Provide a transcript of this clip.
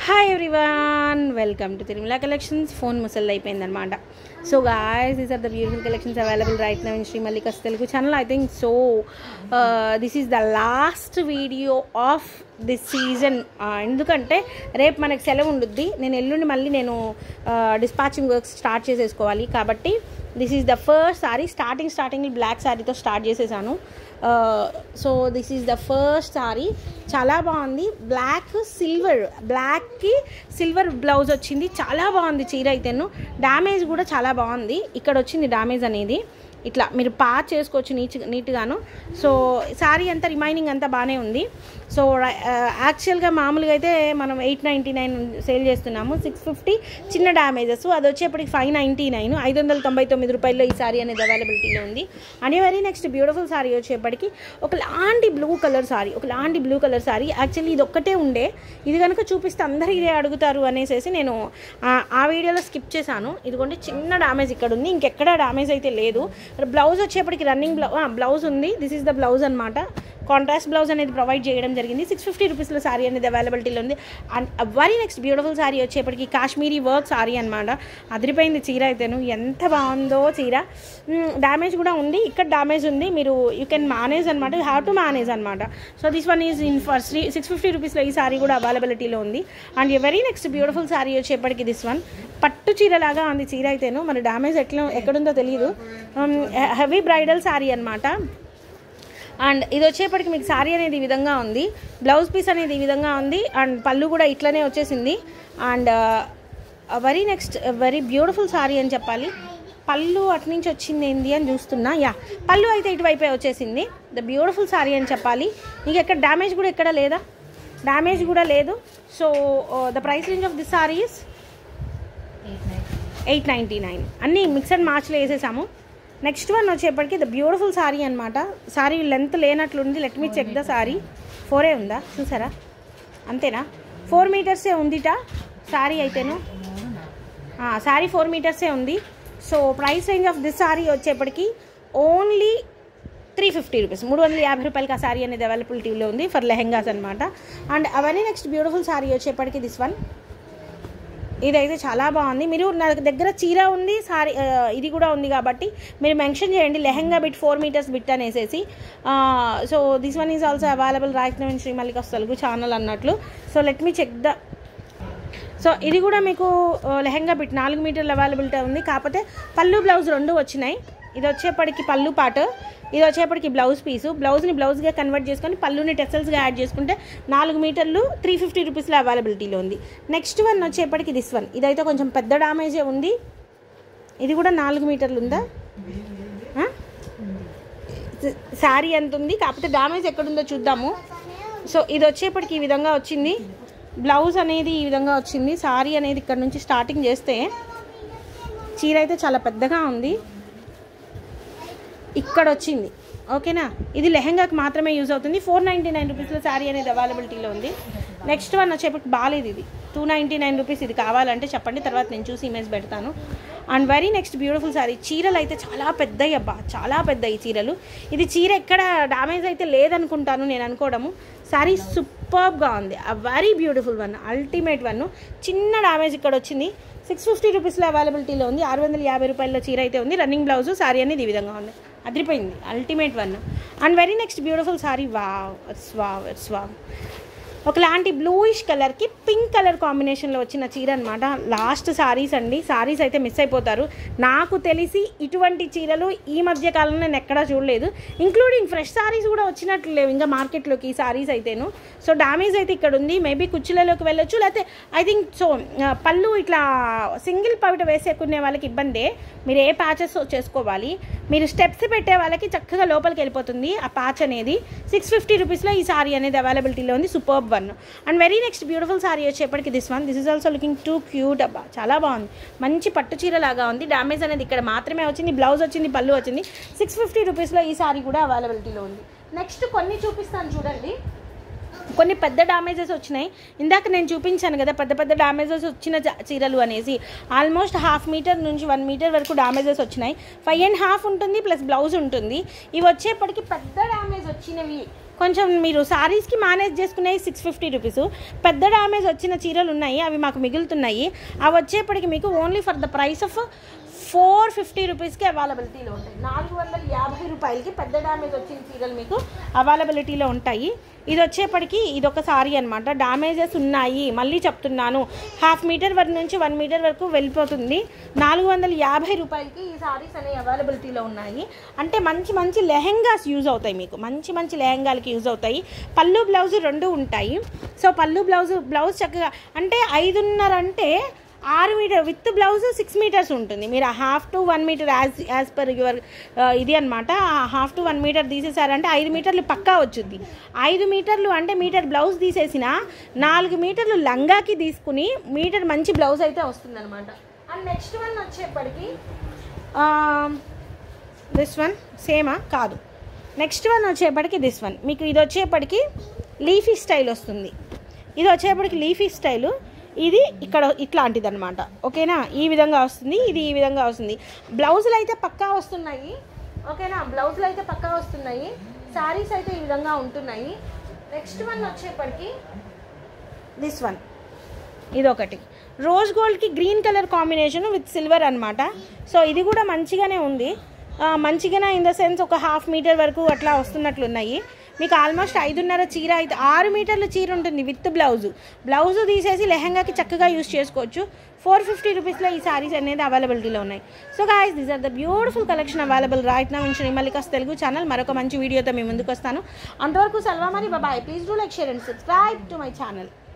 hi everyone welcome to Tirumala collections phone ముసల్ అయిపోయిందనమాట so guys these are the beautiful collections available right now in Sri Mallika's Telugu channel I think so this is the last video of this season ఎందుకంటే రేపు మనకు సెలవు ఉండుద్ది నేను ఎల్లుండి మళ్ళీ నేను డిస్పాచింగ్ వర్క్స్ స్టార్ట్ చేసేసుకోవాలి కాబట్టి this is the first sari starting starting black శారీతో స్టార్ట్ చేసేసాను so this is the first sari చాలా బాగుంది బ్లాక్ సిల్వర్ బ్లాక్కి సిల్వర్ బ్లౌజ్ వచ్చింది చాలా బాగుంది చీర అయితేను డ్యామేజ్ కూడా చాలా బాగుంది ఇక్కడ వచ్చింది డ్యామేజ్ అనేది ఇట్లా మీరు పా చేసుకోవచ్చు నీట్ నీట్గాను సో శారీ అంతా రిమైనింగ్ అంతా బాగానే ఉంది సో యాక్చువల్గా మామూలుగా అయితే మనం ఎయిట్ నైంటీ నైన్ సేల్ చేస్తున్నాము సిక్స్ ఫిఫ్టీ చిన్న డ్యామేజెస్ అది వచ్చేప్పటికి ఫైవ్ నైంటీ నైన్ ఐదు వందల తొంభై తొమ్మిది రూపాయల్లో ఈ సారీ అనేది అవైలబిలిటీలో ఉంది and very next beautiful sari వచ్చేప్పటికి ఒకలాంటి బ్లూ కలర్ సారీ ఒకలాంటి బ్లూ కలర్ సారీ యాక్చువల్లీ ఇది ఒక్కటే ఉండే ఇది కనుక చూపిస్తే అందరూ ఇదే అడుగుతారు అనేసి నేను ఆ వీడియోలో స్కిప్ చేశాను ఇదిగోండి చిన్న డ్యామేజ్ ఇక్కడ ఉంది ఇంకెక్కడ డ్యామేజ్ అయితే లేదు బ్లౌజ్ వచ్చేప్పటికి రన్నింగ్ బ్లౌ బ్లౌజ్ ఉంది దిస్ ఈస్ ద బ్లౌజ్ అనమాట కాంట్రాస్ట్ బ్లౌజ్ అనేది ప్రొవైడ్ చేయడం జరిగింది సిక్స్ ఫిఫ్టీ రూపీస్లో సారీ అనేది అవైలబిలిటీలో ఉంది and very next beautiful sari వచ్చేప్పటికి కాశ్మీరీ వర్క్ సారీ అనమాట అదిరిపోయింది చీర అయితేను ఎంత బాగుందో చీర డ్యామేజ్ కూడా ఉంది ఇక్కడ డ్యామేజ్ ఉంది మీరు యూ కెన్ మేనేజ్ అనమాట యూ హ్యావ్ టు మేనేజ్ అనమాట so this one is in for three six fifty రూపీస్లో ఈ సారీ కూడా అవైలబిలిటీలో ఉంది and very next beautiful sari వచ్చేప్పటికి దిస్ వన్ పట్టు చీరలాగా ఉంది చీర అయితేను మరి డ్యామేజ్ ఎట్లా ఎక్కడుందో తెలియదు హెవీ బ్రైడల్ సారీ అనమాట అండ్ ఇది వచ్చేప్పటికి మీకు శారీ అనేది ఈ విధంగా ఉంది బ్లౌజ్ పీస్ అనేది ఈ విధంగా ఉంది అండ్ పళ్ళు కూడా ఇట్లనే వచ్చేసింది and very next very beautiful sari అని చెప్పాలి పళ్ళు అటు నుంచి వచ్చింది ఏంది అని చూస్తున్నా యా పళ్ళు అయితే ఇటువైపే వచ్చేసింది ద బ్యూటిఫుల్ శారీ అని చెప్పాలి మీకు ఎక్కడ డ్యామేజ్ కూడా ఎక్కడ లేదా డ్యామేజ్ కూడా లేదు so the price range of this saris eight ninety nine అన్నీ మిక్సడ్ మార్చ్లో వేసేసాము నెక్స్ట్ వన్ వచ్చేప్పటికి ద బ్యూటిఫుల్ సారీ అనమాట సారీ లెంత్ లేనట్లుంది let me check the sari ఫోరే ఉందా చూసారా అంతేనా ఫోర్ మీటర్సే ఉందిట సారీ అయితేను సారీ ఫోర్ మీటర్సే ఉంది so price range of this sari వచ్చేప్పటికి ఓన్లీ త్రీ ఫిఫ్టీ రూపీస్ మూడు వందల యాభై రూపాయలకి ఆ సారీ అనేది అవైలబిలిటీలో ఉంది ఫర్ లెహెంగాస్ అనమాట అండ్ అవన్నీ నెక్స్ట్ బ్యూటిఫుల్ సారీ వచ్చేప్పటికి దిస్ వన్ ఇదైతే చాలా బాగుంది మీరు నా దగ్గర చీర ఉంది సారీ ఇది కూడా ఉంది కాబట్టి మీరు మెన్షన్ చేయండి lehenga bit four metres bit అనేసేసి so this one is also available right now in Shri Mallika's Telugu channel అన్నట్లు so let me check the so ఇది కూడా మీకు లెహంగా బిట్ నాలుగు మీటర్లు అవైలబిలిటీ ఉంది కాకపోతే పళ్ళు బ్లౌజ్ రెండు వచ్చినాయి ఇది వచ్చేప్పటికి పళ్ళు పాటు ఇది వచ్చేప్పటికి బ్లౌజ్ పీసు బ్లౌజ్ని బ్లౌజ్గా కన్వర్ట్ చేసుకొని పళ్ళుని టెసల్స్గా యాడ్ చేసుకుంటే నాలుగు మీటర్లు త్రీ ఫిఫ్టీ రూపీస్లో అవైలబిలిటీలో ఉంది నెక్స్ట్ వన్ వచ్చేప్పటికి దిస్ వన్ ఇదైతే కొంచెం పెద్ద డామేజే ఉంది ఇది కూడా నాలుగు మీటర్లు ఉందా శారీ ఎంత ఉంది కాకపోతే డామేజ్ ఎక్కడుందో చూద్దాము సో ఇది వచ్చేప్పటికి ఈ విధంగా వచ్చింది బ్లౌజ్ అనేది ఈ విధంగా వచ్చింది సారీ అనేది ఇక్కడ నుంచి స్టార్టింగ్ చేస్తే చీర అయితే చాలా పెద్దగా ఉంది ఇక్కడ వచ్చింది ఓకేనా ఇది లెహంగాకి మాత్రమే యూజ్ అవుతుంది ఫోర్ నైంటీ నైన్ రూపీస్లో శారీ అనేది అవైలబిలిటీలో ఉంది నెక్స్ట్ వన్ వచ్చేప్పటికి బాగాలేదు ఇది టూ నైంటీ నైన్ రూపీస్ ఇది కావాలంటే చెప్పండి తర్వాత నేను చూసి ఇమేజ్ పెడతాను and very next beautiful sari చీరలు అయితే చాలా పెద్దవి అబ్బా చాలా పెద్ద ఈ చీరలు ఇది చీర ఎక్కడ డ్యామేజ్ అయితే లేదనుకుంటాను నేను అనుకోవడము శారీ సూపర్గా ఉంది ఆ very beautiful one ultimate one చిన్న డ్యామేజ్ ఇక్కడ వచ్చింది సిక్స్ ఫిఫ్టీ రూపీస్లో అవైలబిలిటీలో ఉంది ఆరు వందల యాభై రూపాయల చీర అయితే ఉంది రన్నింగ్ బ్లౌజ్ శారీ అనేది ఈ విధంగా ఉంది అదిరిపోయింది ultimate one and very next beautiful sari wow it's wow it's wow ఒకలాంటి బ్లూయిష్ కలర్కి పింక్ కలర్ కాంబినేషన్లో వచ్చిన చీర అనమాట లాస్ట్ సారీస్ అండి సారీస్ అయితే మిస్ అయిపోతారు నాకు తెలిసి ఇటువంటి చీరలు ఈ మధ్య కాలంలో నేను ఎక్కడా చూడలేదు ఇంక్లూడింగ్ ఫ్రెష్ సారీస్ కూడా వచ్చినట్లు లేవు ఇంకా మార్కెట్లోకి ఈ సారీస్ అయితేను సో డ్యామేజ్ అయితే ఇక్కడ ఉంది మేబీ కుచ్చులలోకి వెళ్ళొచ్చు లేకపోతే ఐ థింక్ సో పళ్ళు ఇట్లా సింగిల్ పవిట వేసేకునే వాళ్ళకి ఇబ్బందే మీరు ఏ ప్యాచెస్ చేసుకోవాలి మీరు స్టెప్స్ పెట్టే వాళ్ళకి చక్కగా లోపలికి వెళ్ళిపోతుంది ఆ ప్యాచ్ అనేది సిక్స్ ఫిఫ్టీ రూపీస్లో ఈ సారీ అనేది అవైలబిలిటీలో ఉంది super one and very next beautiful sari వచ్చేప్పటికి this one this is also looking too cute అబ్బా చాలా బాగుంది మంచి పట్టు చీర లాగా ఉంది డ్యామేజ్ అనేది ఇక్కడ మాత్రమే వచ్చింది బ్లౌజ్ వచ్చింది పళ్ళు వచ్చింది సిక్స్ ఫిఫ్టీ రూపీస్లో ఈ సారీ కూడా అవైలబిలిటీలో ఉంది నెక్స్ట్ కొన్ని చూపిస్తాను చూడండి కొన్ని పెద్ద డ్యామేజెస్ వచ్చినాయి ఇందాక నేను చూపించాను కదా పెద్ద పెద్ద డ్యామేజెస్ వచ్చిన చీరలు అనేసి ఆల్మోస్ట్ హాఫ్ మీటర్ నుంచి వన్ మీటర్ వరకు డ్యామేజెస్ వచ్చినాయి ఫైవ్ అండ్ హాఫ్ ఉంటుంది ప్లస్ బ్లౌజ్ ఉంటుంది ఇవి వచ్చేప్పటికి పెద్ద డ్యామేజ్ వచ్చినవి కొంచెం మీరు సారీస్కి మేనేజ్ చేసుకునేవి సిక్స్ ఫిఫ్టీ రూపీస్ పెద్ద డ్యామేజ్ వచ్చిన చీరలు ఉన్నాయి అవి మాకు మిగులుతున్నాయి అవి వచ్చేప్పటికి మీకు only for the price of four fifty రూపీస్కి అవైలబిలిటీలో ఉంటాయి నాలుగు వందల యాభై రూపాయలకి పెద్ద డ్యామేజ్ వచ్చిన చీరలు మీకు అవైలబిలిటీలో ఉంటాయి ఇది వచ్చేప్పటికి ఇది ఒక సారీ అనమాట డ్యామేజెస్ ఉన్నాయి మళ్ళీ చెప్తున్నాను హాఫ్ మీటర్ వరకు నుంచి వన్ మీటర్ వరకు వెళ్ళిపోతుంది నాలుగు వందల యాభై రూపాయలకి ఈ సారీస్ అనేవి అవైలబిలిటీలో ఉన్నాయి అంటే మంచి మంచి లెహెంగాస్ యూజ్ అవుతాయి మీకు మంచి మంచి లెహెంగాలకి యూజ్ అవుతాయి పళ్ళు బ్లౌజ్ రెండు ఉంటాయి సో పళ్ళు బ్లౌజ్ బ్లౌజ్ చక్కగా అంటే ఐదున్నర అంటే ఆరు metre with blouse six metres ఉంటుంది మీరు ఆ half to one metre as as per your ఇది అనమాట హాఫ్ టు వన్ మీటర్ తీసేసారంటే ఐదు మీటర్లు పక్కా వచ్చుద్ది ఐదు మీటర్లు అంటే మీటర్ బ్లౌజ్ తీసేసిన నాలుగు మీటర్లు లంగాకి తీసుకుని మీటర్ మంచి బ్లౌజ్ అయితే వస్తుంది అనమాట అండ్ నెక్స్ట్ వన్ వచ్చేప్పటికి దిస్ వన్ సేమా కాదు నెక్స్ట్ వన్ వచ్చేప్పటికి దిస్ వన్ మీకు ఇది వచ్చేప్పటికి లీఫీ స్టైల్ వస్తుంది ఇది వచ్చేప్పటికి లీఫీ స్టైలు ఇది ఇక్కడ ఇట్లాంటిది అనమాట ఓకేనా ఈ విధంగా వస్తుంది ఇది ఈ విధంగా వస్తుంది బ్లౌజులు అయితే పక్కా వస్తున్నాయి ఓకేనా బ్లౌజులు అయితే పక్కా వస్తున్నాయి శారీస్ అయితే ఈ విధంగా ఉంటున్నాయి నెక్స్ట్ వన్ వచ్చేప్పటికి దిస్ వన్ ఇదొకటి రోజ్ గోల్డ్కి green colour combination with silver అనమాట సో ఇది కూడా మంచిగానే ఉంది ఆ, మంచిగానే ఇన్ ద సెన్స్ ఒక హాఫ్ మీటర్ వరకు అట్లా వస్తున్నట్లున్నాయి మీకు ఆల్మోస్ట్ ఐదున్నర చీర అయితే ఆరు మీటర్ల చీర ఉంటుంది విత్ బ్లౌజ్ బ్లౌజ్ తీసేసి లెహంగాకి చక్కగా యూస్ చేసుకోవచ్చు ఫోర్ ఫిఫ్టీ రూపీస్లో ఈ సారీస్ అనేది అవైలబిలిటీలో ఉన్నాయి so guys these are the beautiful collection available right నా నుంచి మల్లికాస్ తెలుగు ఛానల్ మరొక మంచి వీడియోతో మీ ముందుకు వస్తాను అంతవరకు సల్వా మరి బాబాయ్ please do like share and subscribe to my channel